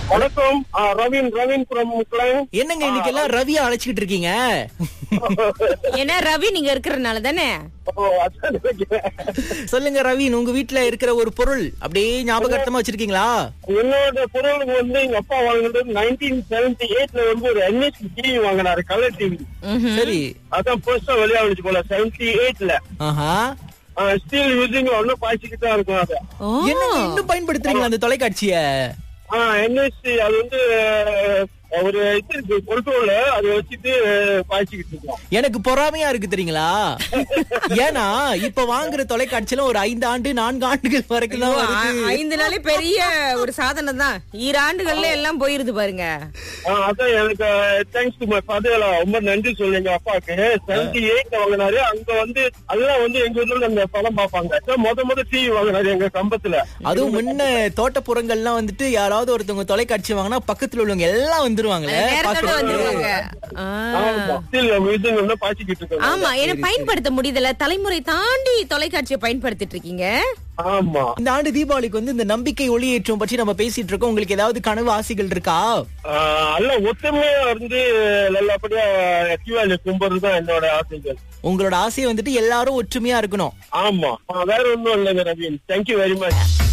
வணக்கம் ஆ, ரவீன் ரவீன் from கிளைன் என்னங்க இன்னைக்கு எல்லாம் ரவியா அழைச்சிக்கிட்டு இருக்கீங்க ஏன்னா ரவி நீங்க இருக்கிறதுனால தானே ஓ, அதான் நினைக்கிறேன். சொல்லுங்க ரவீன் உங்க வீட்ல இருக்கிற ஒரு பொருள் அப்படியே ஞாபகார்த்தமா வச்சிருக்கீங்களா என்னோட பொருளுக்கு வந்து எங்க அப்பா வாங்கினது நைன்டீன் செவன்டி எயிட்ல வந்து ஒரு என்எஸ் டிவி வாங்கினாரு கலர் டிவி சரி அதான் ஃபர்ஸ்டா வெளியாகிச்சு போல செவன்டி எயிட்ல ஆஹா ஸ்டில் யூசிங் ஒன்னும் பாய்ச்சிக்கிட்டு தான் இருக்கும் அது ஓ என்னங்க இன்னும் பயன்படுத்துறீங்களா அந்த தொலைக்காட்சிய என்எஸ்சி அது வந்து அஹ், ஒரு இது இருக்கு கொல்ட்ரோல் அதை வச்சுட்டு பாய்ச்சிக்கிட்டு இருக்கோம் எனக்கு பொறாமையா இருக்கு தெரியுங்களா ஏன்னா இப்ப வாங்குற தொலைக்காட்சியில ஒரு ஐந்து ஆண்டு நான்கு ஆண்டுகள் வரைக்கும் தான் வருது ஐ- ஐந்து நாளே பெரிய ஒரு சாதனை தான் ஈராண்டுகள்ல எல்லாம் போயிருது பாருங்க ஆ, அதான் எனக்கு தேங்க்ஸ் டு மை ஃபாதர் ரொம்ப நன்றி சொல்லுங்க அப்பாவுக்கு செவன்டி எயிட்ல வாங்கினாரு அங்க வந்து அதெல்லாம் வந்து எங்க ஊர்ல அந்த படம் பார்ப்பாங்க அதான் முத முத டிவி வாங்கினாரு எங்க கம்பத்துல அதுவும் முன்ன தோட்டப்புறங்கள்லாம் வந்துட்டு யாராவது ஒருத்தவங்க தொலைக்காட்சி வாங்கினா பக்கத்துல உள்ளவங்க எல்லாம் வந்துருவாங்களே நேரத்தோட பாக்குறதுக்கு. வந்துருவாங்க ஆ. ஸ்டில் யூசிங் ஒன்னு பாய்ச்சிக்கிட்டு இருக்கோம் ஆமா ஏன்னா பயன்படுத்த முடியுதுல தலைமுறை தாண்டி தொலைக்காட்சியை பயன்படுத்திட்டு இருக்கீங்க ஆமா இந்த ஆண்டு தீபாவளிக்கு வந்து இந்த நம்பிக்கை ஒளியேற்றம் பற்றி நம்ம பேசிட்டு இருக்கோம் உங்களுக்கு ஏதாவது கனவு ஆசைகள் இருக்கா ஆ, எல்லாம் ஒத்துமையா இருந்து நல்லபடியா தீபாவளி கும்பிடுறது தான் என்னோட ஆசைகள் உங்களோட ஆசையை வந்துட்டு எல்லாரும் ஒற்றுமையா இருக்கணும் ஆமா ஆ, வேற ஒண்ணும் இல்லைங்க ரவீன் தேங்க்யூ வெரி மச்